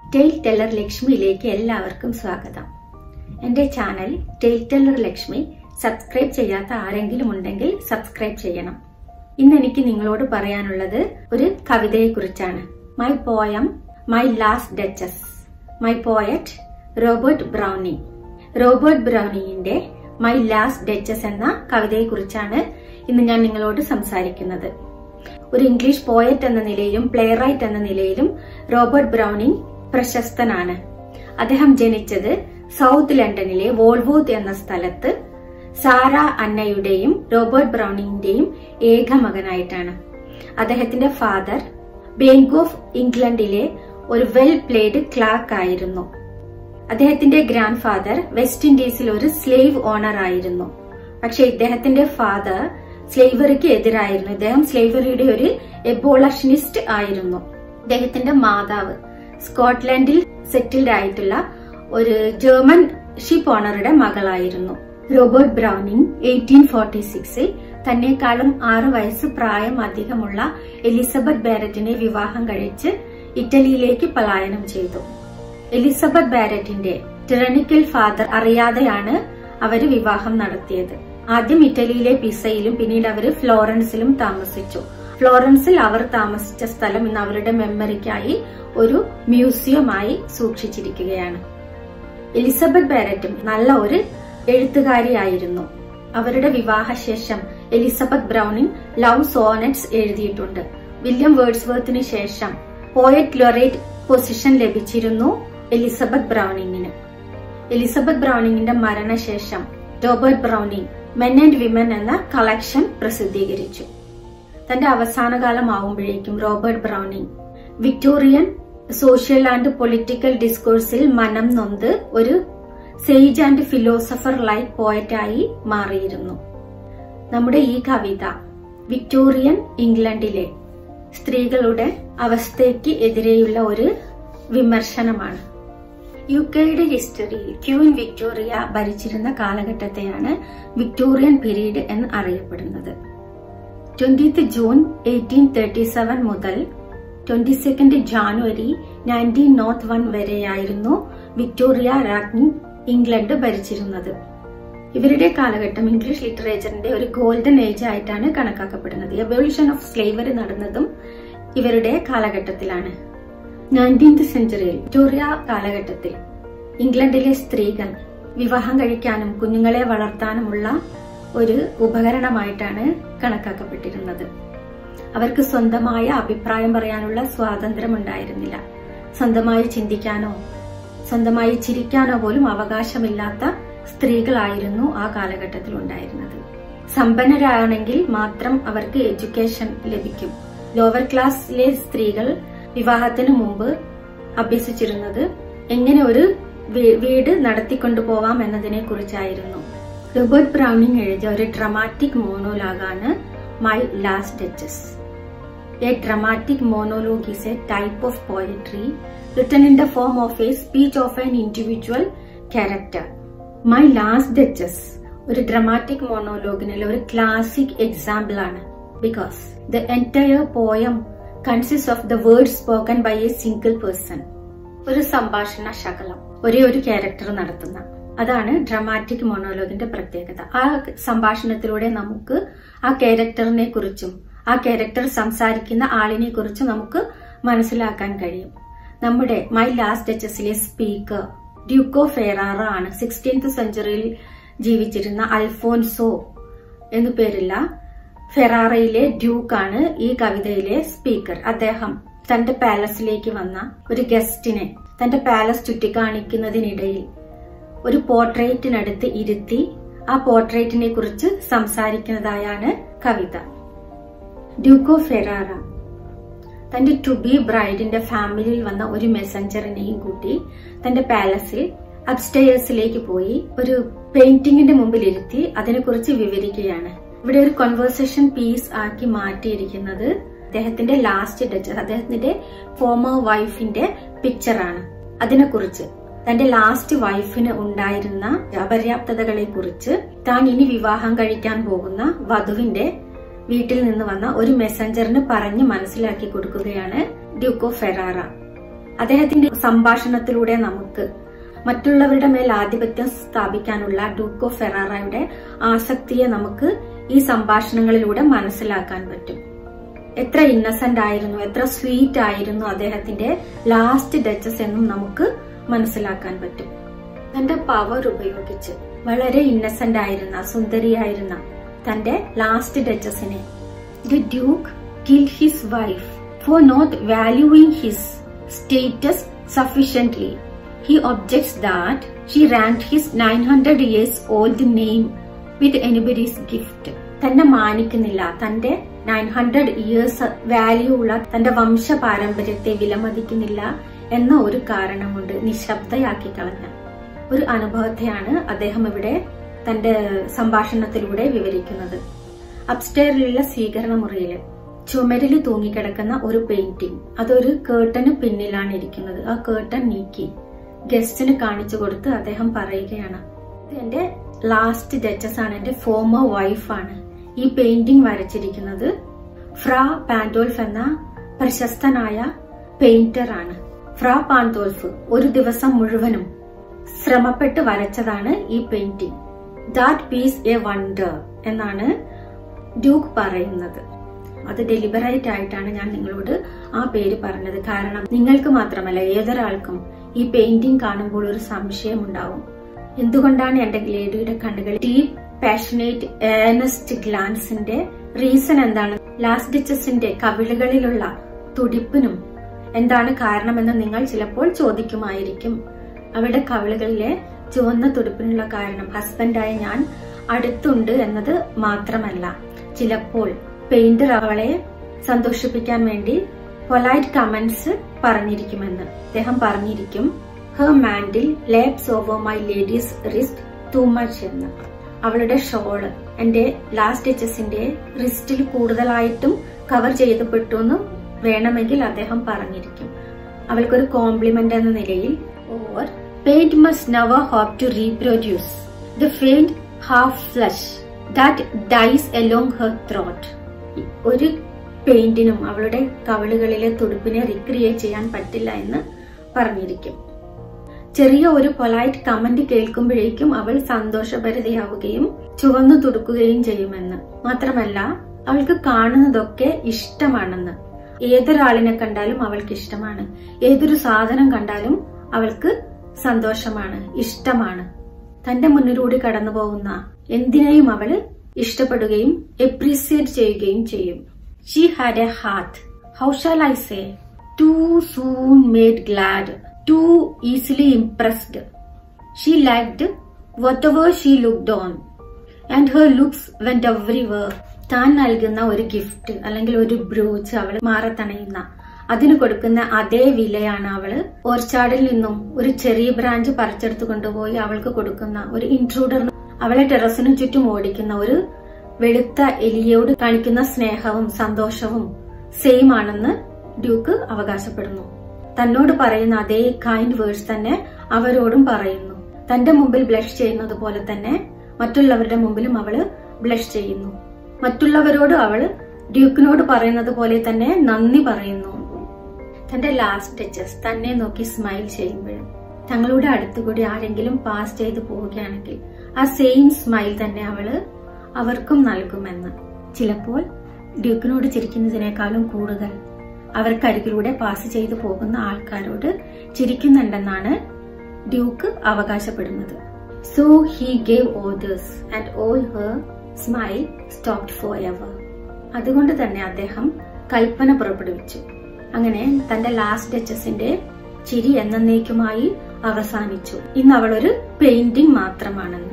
Tail teller ലക്ഷ്മിയിലേക്ക് എല്ലാവർക്കും സ്വാഗതം എന്റെ channel tale teller Lakshmi subscribe ചെയ്യാത്ത ആരെങ്കിലും ഉണ്ടെങ്കിൽ സബ്സ്ക്രൈബ് ചെയ്യണം ഇന്ന് എനിക്ക് നിങ്ങളോട് പറയാനുള്ളത് ഒരു കവിതയെ കുറിച്ചാണ് my poem my last duchess my poet Robert Browning Robert ബ്രൗണിങ്ങിന്റെ മൈ ലാസ്റ്റ് ഡച്ചസ് എന്ന കവിതയെ കുറിച്ചാണ് ഇന്ന് ഞാൻ നിങ്ങളോട് സംസാരിക്കുന്നത് ഒരു ഇംഗ്ലീഷ് പോയറ്റ് എന്ന നിലയിലും പ്ലേ റൈറ്റ് എന്ന നിലയിലും റോബർട്ട് ബ്രൗണിംഗ് പ്രശസ്തനാണ് അദ്ദേഹം ജനിച്ചത് സൗത്ത് ലണ്ടനിലെ വോൾവൂത്ത് എന്ന സ്ഥലത്ത് സാറ അന്നയുടെയും റോബർട്ട് ബ്രൗണിന്റെയും ഏക മകനായിട്ടാണ് അദ്ദേഹത്തിന്റെ ഫാദർ ബാങ്ക് ഓഫ് ഇംഗ്ലണ്ടിലെ ഒരു വെൽ പ്ലേഡ് ക്ലാർക്ക് ആയിരുന്നു അദ്ദേഹത്തിന്റെ ഗ്രാൻഡ് ഫാദർ വെസ്റ്റ് ഇൻഡീസിൽ ഒരു സ്ലേവ് ഓണർ ആയിരുന്നു പക്ഷെ ഇദ്ദേഹത്തിന്റെ ഫാദർ സ്ലേവറിക്ക് എതിരായിരുന്നു ഇദ്ദേഹം സ്ലേവറിയുടെ ഒരു എബോളഷനിസ്റ്റ് ആയിരുന്നു ഇദ്ദേഹത്തിന്റെ മാതാവ് സ്കോട്ട്ലൻഡിൽ സെറ്റിൽഡ് ആയിട്ടുള്ള ഒരു ജർമ്മൻ ഷിപ്പ് ഓണറുടെ മകളായിരുന്നു റോബർട്ട് ബ്രൗണിംഗ് എയ്റ്റീൻ ഫോർട്ടി സിക്സിൽ തന്നെക്കാളും ആറ് വയസ്സ് പ്രായം അധികമുള്ള എലിസബത്ത് ബാരറ്റിനെ വിവാഹം കഴിച്ച് ഇറ്റലിയിലേക്ക് പലായനം ചെയ്തു എലിസബത്ത് ബാരറ്റിന്റെ ടിറണിക്കൽ ഫാദർ അറിയാതെയാണ് അവര് വിവാഹം നടത്തിയത് ആദ്യം ഇറ്റലിയിലെ പിസയിലും പിന്നീട് അവര് ഫ്ലോറൻസിലും താമസിച്ചു ഫ്ലോറൻസിൽ അവർ താമസിച്ച സ്ഥലം ഇന്ന് അവരുടെ മെമ്മറിക്കായി ഒരു മ്യൂസിയമായി സൂക്ഷിച്ചിരിക്കുകയാണ് എലിസബത്ത് ബാരറ്റും നല്ല ഒരു എഴുത്തുകാരിയായിരുന്നു അവരുടെ വിവാഹശേഷം എലിസബത്ത് ബ്രൗണിംഗ് ലവ് സോനറ്റ്സ് എഴുതിയിട്ടുണ്ട് വില്യം വേർഡ്സ്വർത്തിന് ശേഷം പോയറ്റ് ലൊറേറ്റ് പൊസിഷൻ ലഭിച്ചിരുന്നു എലിസബത്ത് ബ്രൗണിങ്ങിന് എലിസബത്ത് ബ്രൗണിങ്ങിന്റെ മരണശേഷം Robert Browning men and women എന്ന കളക്ഷൻ പ്രസിദ്ധീകരിച്ചു തന്റെ അവസാന കാലമാവുമ്പോഴേക്കും Robert Browning Victorian social and political ഡിസ്കോഴ്സിൽ മനം നൊന്ത് ഒരു സെയ്ജ് ആൻഡ് ഫിലോസഫർ ലൈക്ക് പോയറ്റായി മാറിയിരുന്നു നമ്മുടെ ഈ കവിത വിക്ടോറിയൻ ഇംഗ്ലണ്ടിലെ സ്ത്രീകളുടെ അവസ്ഥയ്ക്ക് എതിരെയുള്ള ഒരു വിമർശനമാണ് യു കെയുടെ ഹിസ്റ്ററിയിൽ ക്യൂൻ വിക്ടോറിയ ഭരിച്ചിരുന്ന കാലഘട്ടത്തെയാണ് വിക്ടോറിയൻ പീരീഡ് എന്ന് അറിയപ്പെടുന്നത് twentieth June eighteen thirty seven മുതൽ twenty second January nineteen nought one വരെയായിരുന്നു വിക്ടോറിയ രാജ്ഞി ഇംഗ്ലണ്ട് ഭരിച്ചിരുന്നത് ഇവരുടെ കാലഘട്ടം ഇംഗ്ലീഷ് ലിറ്ററേച്ചറിന്റെ ഒരു ഗോൾഡൻ ഏജ് ആയിട്ടാണ് കണക്കാക്കപ്പെടുന്നത് എവല്യൂഷൻ ഓഫ് സ്ലേവറി നടന്നതും ഇവരുടെ കാലഘട്ടത്തിലാണ് നയൻറ്റീൻത് സെഞ്ചുറിയിൽ വിക്ടോറിയ കാലഘട്ടത്തിൽ ഇംഗ്ലണ്ടിലെ സ്ത്രീകൾ വിവാഹം കഴിക്കാനും കുഞ്ഞുങ്ങളെ വളർത്താനുമുള്ള ഒരു ഉപകരണമായിട്ടാണ് കണക്കാക്കപ്പെട്ടിരുന്നത് അവർക്ക് സ്വന്തമായ അഭിപ്രായം പറയാനുള്ള സ്വാതന്ത്ര്യം ഉണ്ടായിരുന്നില്ല സ്വന്തമായി ചിന്തിക്കാനോ സ്വന്തമായി ചിരിക്കാനോ പോലും അവകാശമില്ലാത്ത സ്ത്രീകളായിരുന്നു ആ കാലഘട്ടത്തിൽ ഉണ്ടായിരുന്നത് സമ്പന്നരാണെങ്കിൽ മാത്രം അവർക്ക് എഡ്യൂക്കേഷൻ ലഭിക്കും ലോവർ ക്ലാസ്സിലെ സ്ത്രീകൾ വിവാഹത്തിന് മുമ്പ് അഭ്യസിച്ചിരുന്നത് എങ്ങനെ ഒരു വീട് നടത്തിക്കൊണ്ടു പോവാം എന്നതിനെ കുറിച്ചായിരുന്നു റോബർട്ട് ബ്രൗണിംഗ് എഴുതിയ ഒരു ഡ്രമാറ്റിക് മോണോലാഗാണ് my last duchess a dramatic monologue is a type of poetry written in the form of a speech of an individual character. My last duchess ഒരു ഡ്രമാറ്റിക് മോണോലോഗിനുള്ള ഒരു ക്ലാസിക് എക്സാമ്പിൾ ആണ് because the entire poem consist of the word spoken by a single person ഒരു സംഭാഷണ ശകലം ഒരേ ഒരു character നടത്തുന്ന അതാണ് ഡ്രമാറ്റിക് മോണോലോഗിന്റെ പ്രത്യേകത ആ സംഭാഷണത്തിലൂടെ നമുക്ക് ആ ക്യാരക്ടറിനെ കുറിച്ചും ആ ക്യാരക്ടർ സംസാരിക്കുന്ന ആളിനെ കുറിച്ച് നമുക്ക് മനസ്സിലാക്കാൻ കഴിയും നമ്മുടെ മൈ ലാസ്റ്റ് ഡച്ചസിലെ സ്പീക്കർ ഡ്യൂക്കോ ഫെറാറ ആണ് സിക്സ്റ്റീൻത് സെഞ്ചുറിയിൽ ജീവിച്ചിരുന്ന അൽഫോൻസോ എന്നു പേരുള്ള ഫെറാറയിലെ ഡ്യൂക്കാണ് ഈ കവിതയിലെ സ്പീക്കർ അദ്ദേഹം തന്റെ പാലസിലേക്ക് വന്ന ഒരു ഗസ്റ്റിനെ തന്റെ പാലസ് ചുറ്റിക്കാണിക്കുന്നതിനിടയിൽ ഒരു പോർട്രേറ്റിനടുത്ത് ഇരുത്തി ആ പോർട്രേറ്റിനെ കുറിച്ച് സംസാരിക്കുന്നതായാണ് കവിത ഡ്യൂക്കോ ഫെറാറ തന്റെ ടു ബി ബ്രൈഡിന്റെ ഫാമിലിയിൽ വന്ന ഒരു മെസ്സഞ്ചറിനെയും കൂട്ടി തന്റെ പാലസിൽ അപ്സ്റ്റേഴ്സിലേക്ക് പോയി ഒരു പെയിന്റിങ്ങിന്റെ മുമ്പിൽ ഇരുത്തി അതിനെക്കുറിച്ച് വിവരിക്കുകയാണ് ഇവിടെ ഒരു കോൺവെർസേഷൻ പീസ് ആക്കി മാറ്റിയിരിക്കുന്നത് അദ്ദേഹത്തിന്റെ ലാസ്റ്റ് ഡച്ചസ് അദ്ദേഹത്തിന്റെ ഫോമർ വൈഫിന്റെ പിക്ചറാണ് അതിനെക്കുറിച്ച് തന്റെ ലാസ്റ്റ് വൈഫിന് ഉണ്ടായിരുന്ന അപര്യാപ്തതകളെ കുറിച്ച് താൻ ഇനി വിവാഹം കഴിക്കാൻ പോകുന്ന വധുവിന്റെ വീട്ടിൽ നിന്ന് വന്ന ഒരു മെസ്സഞ്ചറിന് പറഞ്ഞ് മനസ്സിലാക്കി കൊടുക്കുകയാണ് ഡ്യൂക്കോ ഫെറാറ അദ്ദേഹത്തിന്റെ സംഭാഷണത്തിലൂടെ നമുക്ക് മറ്റുള്ളവരുടെ മേൽ ആധിപത്യം സ്ഥാപിക്കാനുള്ള ഡൂക്കോ ഫെറാറയുടെ ആസക്തിയെ നമുക്ക് ഈ സംഭാഷണങ്ങളിലൂടെ മനസ്സിലാക്കാൻ പറ്റും എത്ര ഇന്നസെന്റ് ആയിരുന്നു എത്ര സ്വീറ്റ് ആയിരുന്നു അദ്ദേഹത്തിന്റെ ലാസ്റ്റ് ഡച്ചസ് എന്നും നമുക്ക് മനസ്സിലാക്കാൻ പറ്റും തന്റെ പവർ ഉപയോഗിച്ച് വളരെ ഇന്നസെന്റ് ആയിരുന്ന സുന്ദരിയായിരുന്ന തന്റെ ലാസ്റ്റ് ഡച്ചസിനെ the duke kill his wife for not valuing his status sufficiently he objects that she rank his nine hundred years old name with anybody's gift തന്നെ മാനിക്കുന്നില്ല തന്റെ നയൻ ഹൺഡ്രഡ് ഇയേഴ്സ് വാല്യൂ ഉള്ള തന്റെ വംശ പാരമ്പര്യത്തെ വിലമതിക്കുന്നില്ല എന്ന ഒരു കാരണം കൊണ്ട് നിശബ്ദയാക്കി കളഞ്ഞ ഒരു അനുഭവത്തെയാണ് അദ്ദേഹം ഇവിടെ തന്റെ സംഭാഷണത്തിലൂടെ വിവരിക്കുന്നത് അപ്സ്റ്റെയറിലുള്ള സ്വീകരണ മുറിയില് ചുമരിൽ തൂങ്ങിക്കിടക്കുന്ന ഒരു പെയിന്റിംഗ് അതൊരു കേട്ടന് പിന്നിലാണ് ഇരിക്കുന്നത് ആ കേട്ടൻ നീക്കി ഗസ്റ്റിന് കാണിച്ചു കൊടുത്ത് അദ്ദേഹം പറയുകയാണ് ഇത് എന്റെ ലാസ്റ്റ് ഡച്ചസ് ആണ് എന്റെ ഫോമർ വൈഫാണ് ഈ പെയിന്റിംഗ് വരച്ചിരിക്കുന്നത് ഫ്രാ പാൻഡോൾഫ് എന്ന പ്രശസ്തനായ പെയിന്റർ ആണ് ഫ്രാ പാൻഡോൾഫ് ഒരു ദിവസം മുഴുവനും ശ്രമപ്പെട്ട് വരച്ചതാണ് ഈ painting that piece a wonder എന്നാണ് ഡ്യൂക്ക് പറയുന്നത് അത് ഡെലിബറേറ്റ് ആയിട്ടാണ് ഞാൻ നിങ്ങളോട് ആ പേര് പറഞ്ഞത് കാരണം നിങ്ങൾക്ക് മാത്രമല്ല ഏതൊരാൾക്കും ഈ പെയിന്റിംഗ് കാണുമ്പോൾ ഒരു സംശയം ഉണ്ടാവും എന്തുകൊണ്ടാണ് എന്റെ ലേഡിയുടെ കണ്ണുകൾ ഡീപ് പാഷനേറ്റ് ഏണസ്റ്റ് ഗ്ലാൻസിന്റെ റീസൺ എന്താണ് ലാസ്റ്റ് ഡിച്ചസിന്റെ കവിളുകളിലുള്ള തുടിപ്പിനും എന്താണ് കാരണമെന്ന് നിങ്ങൾ ചിലപ്പോൾ ചോദിക്കുമായിരിക്കും അവരുടെ കവിളുകളിലെ ചുവന്ന തുടിപ്പിനുള്ള കാരണം ഹസ്ബൻഡായ ഞാൻ അടുത്തുണ്ട് എന്നത് മാത്രമല്ല ചിലപ്പോൾ പെയിന്റർ അവളെ സന്തോഷിപ്പിക്കാൻ വേണ്ടി പൊലൈറ്റ് കമന്റ്സ് പറഞ്ഞിരിക്കുമെന്ന് അദ്ദേഹം പറഞ്ഞിരിക്കും her mantle laps over my lady's wrist too much എന്ന് അവളുടെ ഷോള് എന്റെ ലാസ്റ്റ് ടച്ചസിന്റെ റിസ്റ്റിൽ കൂടുതലായിട്ടും കവർ ചെയ്തപ്പെട്ടു എന്ന് വേണമെങ്കിൽ അദ്ദേഹം പറഞ്ഞിരിക്കും അവൾക്കൊരു കോംപ്ലിമെന്റ് എന്ന നിലയിൽ or paint must never hope to reproduce the faint half flush that dies along her throat ഒരു പെയിന്റിനും അവളുടെ കവിളുകളിലെ തുടുപ്പിനെ റിക്രിയേറ്റ് ചെയ്യാൻ പറ്റില്ല എന്ന് പറഞ്ഞിരിക്കും ചെറിയ ഒരു പൊലൈറ്റ് കമന്റ് കേൾക്കുമ്പോഴേക്കും അവൾ സന്തോഷഭരിതയാവുകയും ചുവന്നു തുടുക്കുകയും ചെയ്യുമെന്ന് മാത്രമല്ല അവൾക്ക് കാണുന്നതൊക്കെ ഇഷ്ടമാണെന്ന് ഏതൊരാളിനെ കണ്ടാലും അവൾക്ക് ഇഷ്ടമാണ് ഏതൊരു സാധനം കണ്ടാലും അവൾക്ക് സന്തോഷമാണ് ഇഷ്ടമാണ് തന്റെ മുന്നിലൂടെ കടന്നു പോകുന്ന എന്തിനേയും അവള് ഇഷ്ടപ്പെടുകയും എപ്രീസിയേറ്റ് ചെയ്യുകയും ചെയ്യും she had a heart how shall I say too soon made glad too easily impressed she liked whatever she looked on and her looks went everywhere താൻ നൽകുന്ന ഒരു ഗിഫ്റ്റ് അല്ലെങ്കിൽ ഒരു ബ്രോച്ച് അവൾ മാറത്തണയുന്ന അതിന് കൊടുക്കുന്ന അതേ വിലയാണ് അവള് ഓർച്ചാഡിൽ നിന്നും ഒരു ചെറിയ ബ്രാഞ്ച് പറിച്ചെടുത്ത് കൊണ്ടുപോയി അവൾക്ക് കൊടുക്കുന്ന ഒരു ഇൻട്രൂഡർ അവളെ ടെറസിനു ചുറ്റും ഓടിക്കുന്ന ഒരു വെളുത്ത എലിയോട് കാണിക്കുന്ന സ്നേഹവും സന്തോഷവും സെയിം ആണെന്ന് ഡ്യൂക്ക് അവകാശപ്പെടുന്നു തന്നോട് പറയുന്ന അതേ കൈൻഡ് വേർഡ്സ് തന്നെ അവരോടും പറയുന്നു തന്റെ മുമ്പിൽ ബ്ലഷ് ചെയ്യുന്നത് പോലെ തന്നെ മറ്റുള്ളവരുടെ മുമ്പിലും അവള് ബ്ലഷ് ചെയ്യുന്നു മറ്റുള്ളവരോട് അവൾ ഡ്യൂക്കിനോട് പറയുന്നത് പോലെ തന്നെ നന്ദി പറയുന്നു തന്റെ ലാസ്റ്റ് ടച്ചസ് തന്നെ നോക്കി സ്മൈൽ ചെയ്യുമ്പോഴും തങ്ങളുടെ അടുത്തുകൂടി ആരെങ്കിലും പാസ് ചെയ്തു പോവുകയാണെങ്കിൽ ആ സെയിം സ്മൈൽ തന്നെ അവള് അവർക്കും നൽകുമെന്ന് ചിലപ്പോൾ ഡ്യൂക്കിനോട് ചിരിക്കുന്നതിനേക്കാളും കൂടുതൽ അവർക്കരികിലൂടെ പാസ് ചെയ്തു പോകുന്ന ആൾക്കാരോട് ചിരിക്കുന്നുണ്ടെന്നാണ് ഡ്യൂക്ക് അവകാശപ്പെടുന്നത് so he gave orders and all her smile stopped for ever അതുകൊണ്ട് തന്നെ അദ്ദേഹം കൽപ്പന പുറപ്പെടുവിച്ചു അങ്ങനെ തന്റെ ലാസ്റ്റ് ഡച്ചസിന്റെ ചിരി എന്നേക്കുമായി അവസാനിച്ചു ഇന്ന് അവൾ ഒരു പെയിന്റിംഗ് മാത്രമാണെന്ന്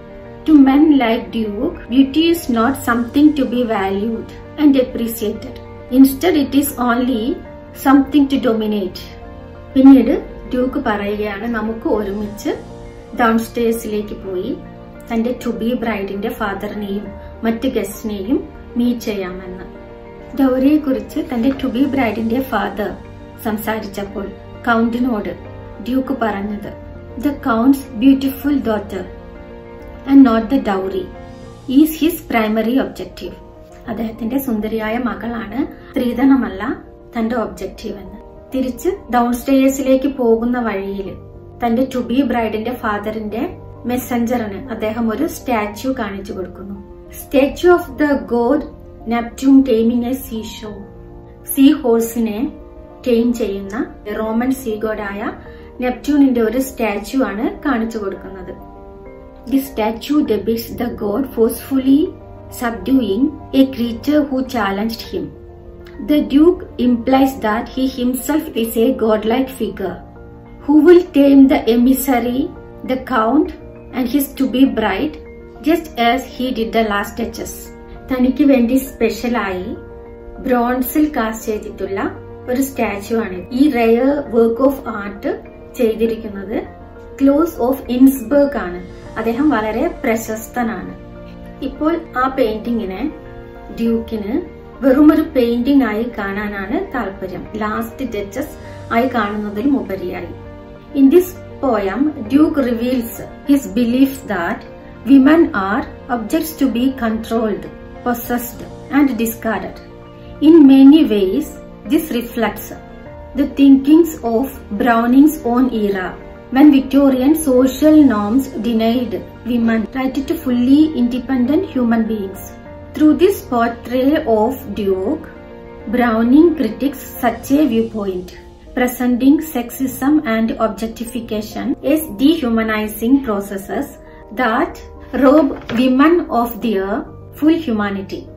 to men like duke beauty is not something to be valued and appreciated instead it is only something to dominate പിന്നീട് ഡ്യൂക്ക് പറയുകയാണ് നമുക്ക് ഒരുമിച്ച് ഡൗൺ സ്റ്റേഴ്സിലേക്ക് പോയി തന്റെ ടു ബി ബ്രൈഡിന്റെ ഫാദറിനെയും മറ്റ് ഗസ്റ്റിനെയും മീറ്റ് ചെയ്യാമെന്ന് ഗൗരിയെ കുറിച്ച് തന്റെ ടു ബി ബ്രൈഡിന്റെ ഫാദർ സംസാരിച്ചപ്പോൾ കൗണ്ടിനോട് ഡ്യൂക്ക് പറഞ്ഞത് the count's beautiful daughter and not the dowry is his primary objective അദ്ദേഹത്തിന്റെ സുന്ദരിയായ മകളാണ് സ്ത്രീധനമല്ല തന്റെ ഒബ്ജക്റ്റീവ് എന്ന് തിരിച്ച് ഡൗൺ സ്റ്റേഴ്സിലേക്ക് പോകുന്ന വഴിയിൽ തന്റെ ടു ബി ബ്രൈഡിന്റെ ഫാദറിന്റെ മെസ്സഞ്ചറിന് അദ്ദേഹം ഒരു സ്റ്റാച്യു കാണിച്ചു കൊടുക്കുന്നു statue of the god Neptune taming a sea show sea ഹോഴ്സിനെ ടൈം ചെയ്യുന്ന റോമൻ സീഗോഡായ നെപ്റ്റ്യൂണിന്റെ ഒരു സ്റ്റാച്യു ആണ് കാണിച്ചു കൊടുക്കുന്നത് the statue depicts the god forcefully subduing a creature who challenged him The Duke implies that he himself is a godlike figure who will tame the emissary, the Count, and his to be bride, just as he did the last Duchess. തനിക്ക് വേണ്ടി സ്പെഷ്യലായി ബ്രോൺസിൽ cast ചെയ്തിട്ടുള്ള ഒരു statue ആണ് ഈ rare work of art ചെയ്തിരിക്കുന്നത് Claus of Innsbruck ആണ് അദ്ദേഹം വളരെ പ്രശസ്തനാണ് ഇപ്പോൾ ആ പെയിന്റിങ്ങിനെ ഡ്യൂക്കിന് വെറുമൊരു പെയിന്റിംഗ് ആയി കാണാനാണ് താല്പര്യം ലാസ്റ്റ് ഡച്ചസ് ആയി കാണുന്നതിലും ഉപരിയായി in this poem duke reveals his belief that women are objects to be controlled possessed and discarded in many ways this reflects the thinkings of Browning's own era, when Victorian social norms denied women right to fully independent human beings. Through this portrayal of Duke, Browning critiques such a viewpoint, presenting sexism and objectification as dehumanizing processes that rob women of their full humanity.